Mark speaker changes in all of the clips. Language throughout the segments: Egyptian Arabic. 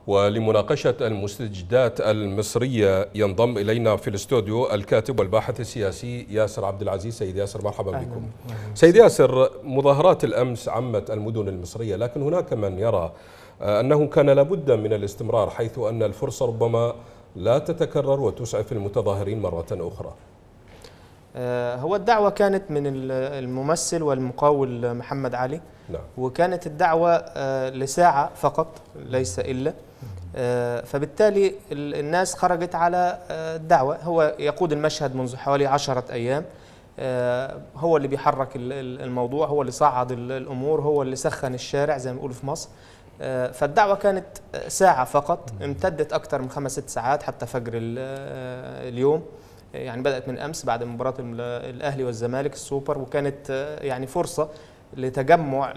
Speaker 1: ولمناقشة المستجدات المصرية ينضم إلينا في الاستوديو الكاتب والباحث السياسي ياسر عبد العزيز سيد ياسر مرحبا بكم سيد ياسر مظاهرات الأمس عمت المدن المصرية لكن هناك من يرى أنه كان لابد من الاستمرار حيث أن الفرصة ربما لا تتكرر وتسعف المتظاهرين مرة أخرى
Speaker 2: هو الدعوة كانت من الممثل والمقاول محمد علي نعم. وكانت الدعوة لساعة فقط ليس إلا فبالتالي الناس خرجت على الدعوة هو يقود المشهد منذ حوالي عشرة أيام هو اللي بيحرك الموضوع هو اللي صعد الأمور هو اللي سخن الشارع زي ما بيقولوا في مصر فالدعوة كانت ساعة فقط امتدت أكثر من خمس ست ساعات حتى فجر اليوم يعني بدأت من أمس بعد مباراة الأهلي والزمالك السوبر وكانت يعني فرصة لتجمع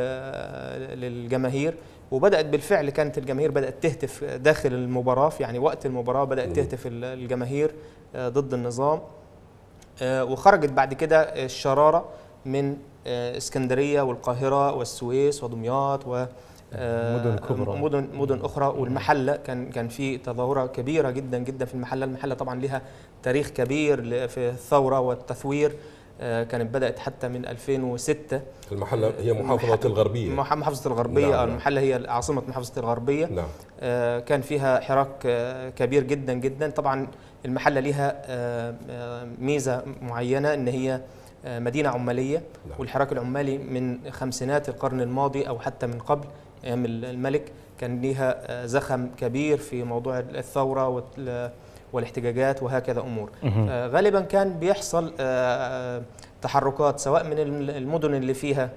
Speaker 2: للجماهير وبدأت بالفعل كانت الجماهير بدأت تهتف داخل المباراة يعني وقت المباراة بدأت تهتف الجماهير ضد النظام وخرجت بعد كده الشرارة من اسكندرية والقاهرة والسويس ودمياط و
Speaker 3: مدن كبرى
Speaker 2: مدن مدن اخرى والمحله كان كان في تظاهره كبيره جدا جدا في المحله المحله طبعا لها تاريخ كبير في الثوره والتثوير كانت بدات حتى من 2006
Speaker 1: المحله هي محافظه الغربيه
Speaker 2: محافظه الغربيه نعم المحله هي عاصمه محافظه الغربيه
Speaker 1: نعم
Speaker 2: كان فيها حراك كبير جدا جدا طبعا المحله لها ميزه معينه ان هي مدينه عماليه نعم. والحراك العمالي من خمسينات القرن الماضي او حتى من قبل ايام الملك كان ليها زخم كبير في موضوع الثوره والاحتجاجات وهكذا امور غالبا كان بيحصل تحركات سواء من المدن اللي فيها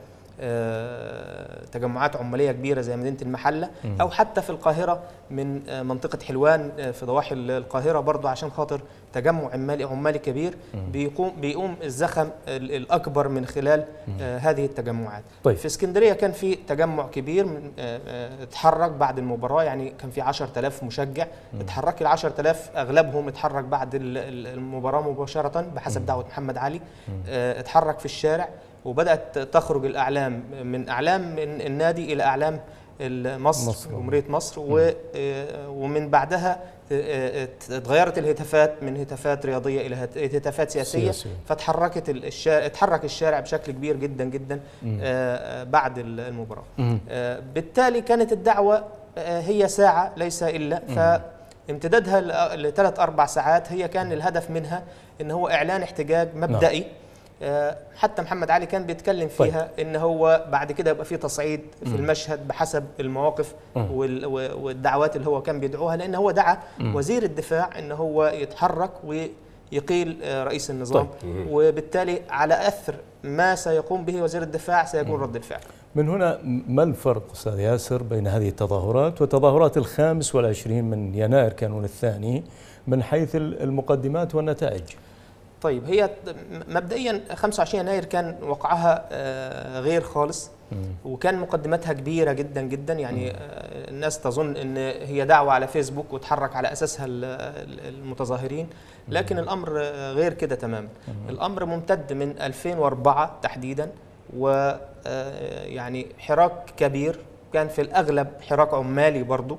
Speaker 2: تجمعات عماليه كبيره زي مدينه المحله او حتى في القاهره من منطقه حلوان في ضواحي القاهره برضو عشان خاطر تجمع عمالي عمالي كبير بيقوم بيقوم الزخم الاكبر من خلال هذه التجمعات
Speaker 3: طيب.
Speaker 2: في اسكندريه كان في تجمع كبير اتحرك بعد المباراه يعني كان في 10000 مشجع اتحرك ال 10000 اغلبهم اتحرك بعد المباراه مباشره بحسب دعوه محمد علي اتحرك في الشارع وبدات تخرج الاعلام من اعلام النادي الى اعلام مصر جمهوريه مصر, مصر ومن بعدها اتغيرت الهتافات من هتافات رياضيه الى هتافات سياسيه سياسي. فتحركت الشارع اتحرك الشارع بشكل كبير جدا جدا بعد المباراه بالتالي كانت الدعوه هي ساعه ليس الا ف امتدادها لثلاث اربع ساعات هي كان الهدف منها ان هو اعلان احتجاج مبدئي نعم. حتى محمد علي كان بيتكلم فيها طيب. ان هو بعد كده يبقى في تصعيد في المشهد بحسب المواقف والدعوات اللي هو كان بيدعوها لان هو دعا وزير الدفاع ان هو يتحرك ويقيل رئيس النظام طيب. وبالتالي على اثر ما سيقوم به وزير الدفاع سيكون رد الفعل
Speaker 3: من هنا ما الفرق استاذ ياسر بين هذه التظاهرات وتظاهرات الخامس والعشرين من يناير كانون الثاني من حيث المقدمات والنتائج؟
Speaker 2: طيب هي مبدئيا 25 يناير كان وقعها غير خالص وكان مقدمتها كبيره جدا جدا يعني الناس تظن ان هي دعوه على فيسبوك وتحرك على اساسها المتظاهرين لكن الامر غير كده تماما الامر ممتد من 2004 تحديدا و يعني حراك كبير كان في الاغلب حراك عمالي برضه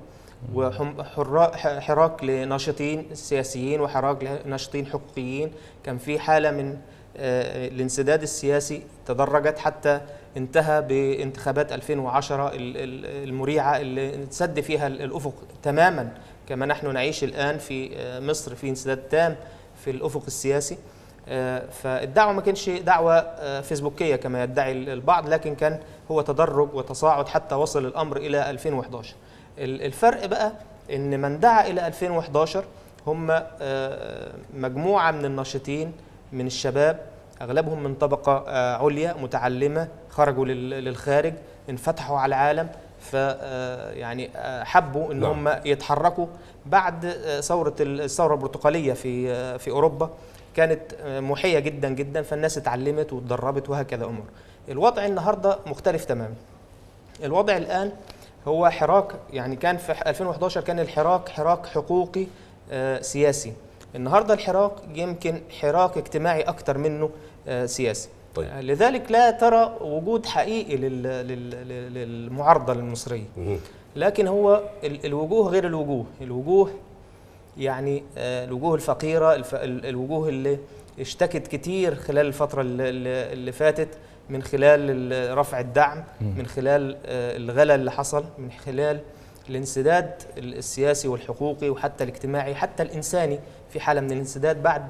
Speaker 2: وحراك لناشطين سياسيين وحراك لناشطين حقوقيين كان في حالة من الانسداد السياسي تدرجت حتى انتهى بانتخابات 2010 المريعة اللي سد فيها الأفق تماما كما نحن نعيش الآن في مصر في انسداد تام في الأفق السياسي فالدعوة ما كانش دعوة فيسبوكية كما يدعي البعض لكن كان هو تدرج وتصاعد حتى وصل الأمر إلى 2011 الفرق بقى ان من دعا الى 2011 هم مجموعه من الناشطين من الشباب اغلبهم من طبقه عليا متعلمه خرجوا للخارج انفتحوا على العالم ف يعني حبوا ان هم يتحركوا بعد ثوره الثوره البرتقاليه في في اوروبا كانت محيه جدا جدا فالناس اتعلمت واتدربت وهكذا امور الوضع النهارده مختلف تماما الوضع الان هو حراك يعني كان في 2011 كان الحراك حراك حقوقي سياسي النهارده الحراك يمكن حراك اجتماعي اكتر منه سياسي
Speaker 1: طيب.
Speaker 2: لذلك لا ترى وجود حقيقي لل- لل- لل- للمعارضه المصريه لكن هو الوجوه غير الوجوه الوجوه يعني الوجوه الفقيرة الوجوه اللي اشتكت كتير خلال الفترة اللي فاتت من خلال رفع الدعم من خلال الغلا اللي حصل من خلال الانسداد السياسي والحقوقي وحتى الاجتماعي حتى الإنساني في حالة من الانسداد بعد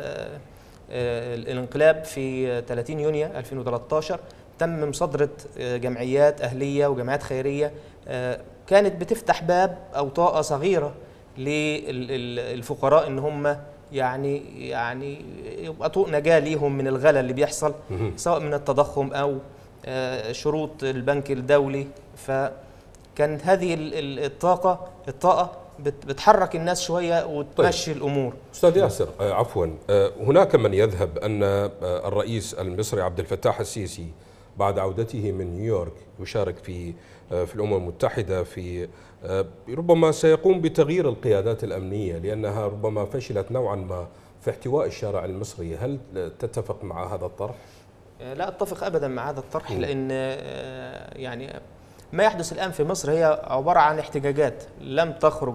Speaker 2: الانقلاب في 30 يونيو 2013 تم مصادرة جمعيات أهلية وجمعيات خيرية كانت بتفتح باب أو طاقة صغيرة للفقراء إن هم يعني يعني يبقى طوق نجاة ليهم من الغلا اللي بيحصل سواء من التضخم أو شروط البنك الدولي فكانت هذه الطاقة الطاقة بتحرك الناس شويه وتمشي طيب. الامور
Speaker 1: استاذ ياسر عفوا هناك من يذهب ان الرئيس المصري عبد الفتاح السيسي بعد عودته من نيويورك يشارك في في الامم المتحده في ربما سيقوم بتغيير القيادات الامنيه لانها ربما فشلت نوعا ما في احتواء الشارع المصري، هل تتفق مع هذا الطرح؟
Speaker 2: لا اتفق ابدا مع هذا الطرح لان يعني ما يحدث الآن في مصر هي عبارة عن احتجاجات لم تخرج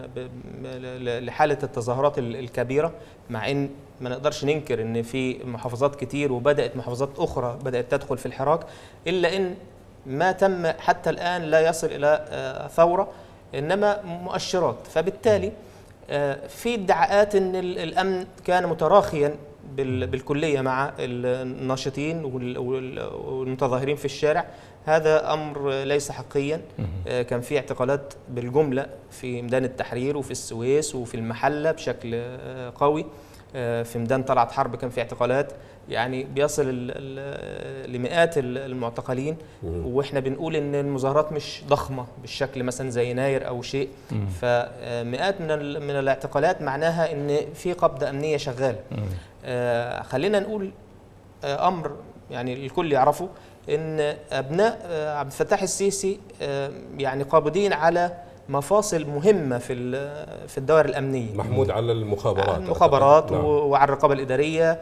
Speaker 2: لحالة التظاهرات الكبيرة مع أن ما نقدرش ننكر أن في محافظات كتير وبدأت محافظات أخرى بدأت تدخل في الحراك إلا أن ما تم حتى الآن لا يصل إلى ثورة إنما مؤشرات فبالتالي في ادعاءات أن الأمن كان متراخيا بالكلية مع الناشطين والمتظاهرين في الشارع هذا امر ليس حقيا كان في اعتقالات بالجمله في ميدان التحرير وفي السويس وفي المحله بشكل قوي في ميدان طلعت حرب كان في اعتقالات يعني بيصل لمئات المعتقلين واحنا بنقول ان المظاهرات مش ضخمه بالشكل مثلا زي يناير او شيء فمئات من من الاعتقالات معناها ان في قبضه امنيه شغاله خلينا نقول امر يعني الكل يعرفه ان ابناء عبد الفتاح السيسي يعني قابضين على مفاصل مهمة في في الدوائر الأمنية
Speaker 1: محمود على المخابرات
Speaker 2: المخابرات نعم. وعلى الرقابة الإدارية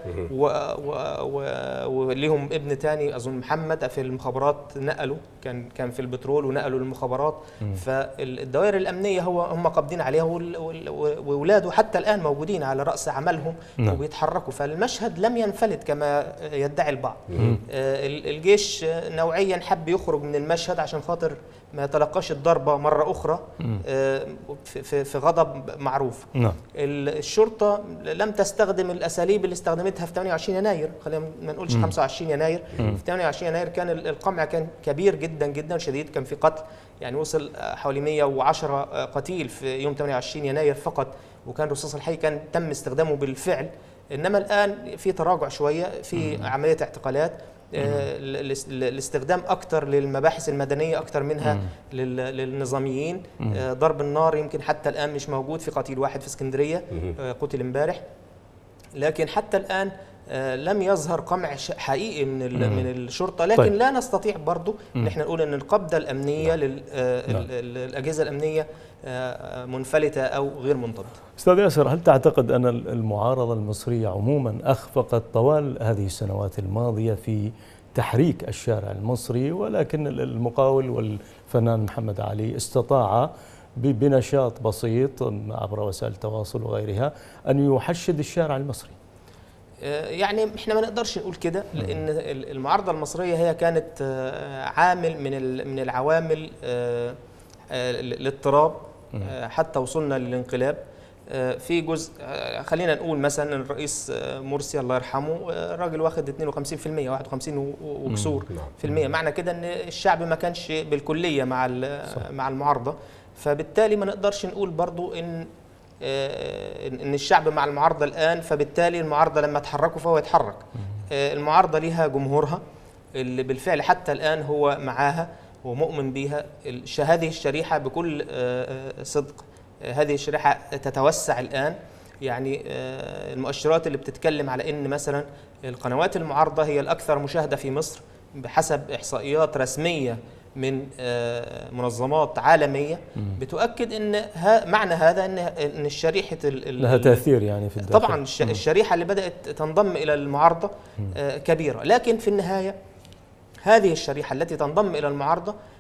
Speaker 2: وليهم ابن تاني أظن محمد في المخابرات نقلوا كان كان في البترول ونقلوا للمخابرات فالدوائر الأمنية هو هم قابضين عليها وأولاده حتى الآن موجودين على رأس عملهم نعم. وبيتحركوا فالمشهد لم ينفلت كما يدعي البعض الجيش نوعيا حب يخرج من المشهد عشان خاطر ما يتلقاش الضربة مرة أخرى في, في غضب معروف
Speaker 3: نعم.
Speaker 2: الشرطة لم تستخدم الأساليب اللي استخدمتها في 28 يناير خلينا ما نقولش 25 يناير في 28 يناير كان القمع كان كبير جدا جدا شديد كان في قتل يعني وصل حوالي 110 قتيل في يوم 28 يناير فقط وكان الرصاص الحي كان تم استخدامه بالفعل انما الان في تراجع شويه في عمليه اعتقالات الاستخدام اكثر للمباحث المدنيه اكثر منها للنظاميين ضرب النار يمكن حتى الان مش موجود في قتيل واحد في اسكندريه قتل امبارح لكن حتى الان لم يظهر قمع حقيقي من من الشرطه لكن طيب. لا نستطيع برضه ان احنا نقول ان القبضه الامنيه للاجهزه الامنيه منفلته او غير منضبطه.
Speaker 3: استاذ ياسر هل تعتقد ان المعارضه المصريه عموما اخفقت طوال هذه السنوات الماضيه في تحريك الشارع المصري ولكن المقاول والفنان محمد علي استطاع بنشاط بسيط عبر وسائل التواصل وغيرها ان يحشد الشارع المصري؟
Speaker 2: يعني احنا ما نقدرش نقول كده لان المعارضه المصريه هي كانت عامل من من العوامل الاضطراب حتى وصلنا للانقلاب في جزء خلينا نقول مثلا الرئيس مرسي الله يرحمه راجل واخد 52% 51 وكسور في المية معنى كده ان الشعب ما كانش بالكليه مع مع المعارضه فبالتالي ما نقدرش نقول برضو ان ان الشعب مع المعارضه الان فبالتالي المعارضه لما تحركوا فهو يتحرك المعارضه ليها جمهورها اللي بالفعل حتى الان هو معاها ومؤمن بها هذه الشريحه بكل صدق هذه الشريحه تتوسع الان يعني المؤشرات اللي بتتكلم على ان مثلا القنوات المعارضه هي الاكثر مشاهده في مصر بحسب احصائيات رسميه من منظمات عالميه بتؤكد ان معنى هذا ان ان الشريحه
Speaker 3: لها تاثير يعني في الداخل
Speaker 2: طبعا الشريحه اللي بدات تنضم الى المعارضه كبيره لكن في النهايه هذه الشريحه التي تنضم الى المعارضه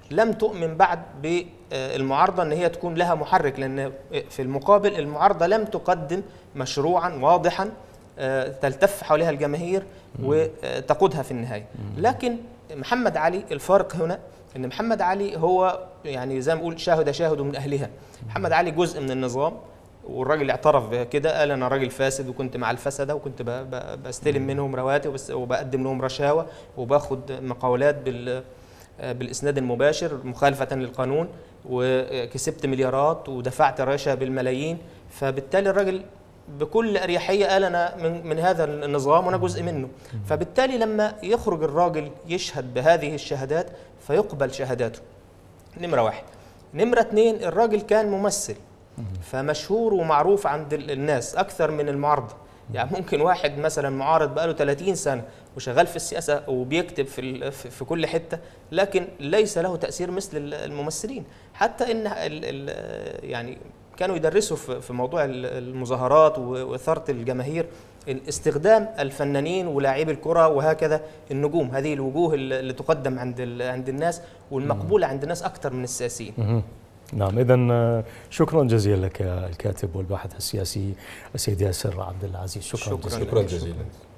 Speaker 2: لم تؤمن بعد بالمعارضة أن هي تكون لها محرك لأن في المقابل المعارضة لم تقدم مشروعا واضحا آه، تلتف حولها الجماهير وتقودها في النهاية لكن محمد علي الفارق هنا ان محمد علي هو يعني زي ما بقول شاهد شاهد من اهلها محمد علي جزء من النظام والراجل اعترف بكده قال انا راجل فاسد وكنت مع الفسده وكنت ب- ب- بستلم منهم رواتب وبس- وبقدم لهم رشاوى وباخد مقاولات بال بالاسناد المباشر مخالفه للقانون وكسبت مليارات ودفعت رشا بالملايين فبالتالي الراجل بكل اريحيه قال انا من, من هذا النظام وانا جزء منه فبالتالي لما يخرج الراجل يشهد بهذه الشهادات فيقبل شهاداته نمره واحد نمره اثنين الراجل كان ممثل فمشهور ومعروف عند ال- الناس اكثر من المعارضه يعني ممكن واحد مثلا معارض بقاله 30 سنه وشغال في السياسه وبيكتب في ال- في في كل حته لكن ليس له تاثير مثل ال- الممثلين حتى ان ال ال يعني كانوا يدرسوا في في موضوع ال- المظاهرات و- واثاره الجماهير إن استخدام الفنانين ولاعبي الكره وهكذا النجوم هذه الوجوه اللي اللي تقدم عند ال- عند الناس والمقبوله عند الناس اكثر من السياسيين
Speaker 3: مهم. نعم اذا شكرا جزيلا لك يا الكاتب والباحث السياسي السيد ياسر عبد العزيز شكرا,
Speaker 2: شكراً.
Speaker 3: جزيلا
Speaker 1: شكرا جزيلا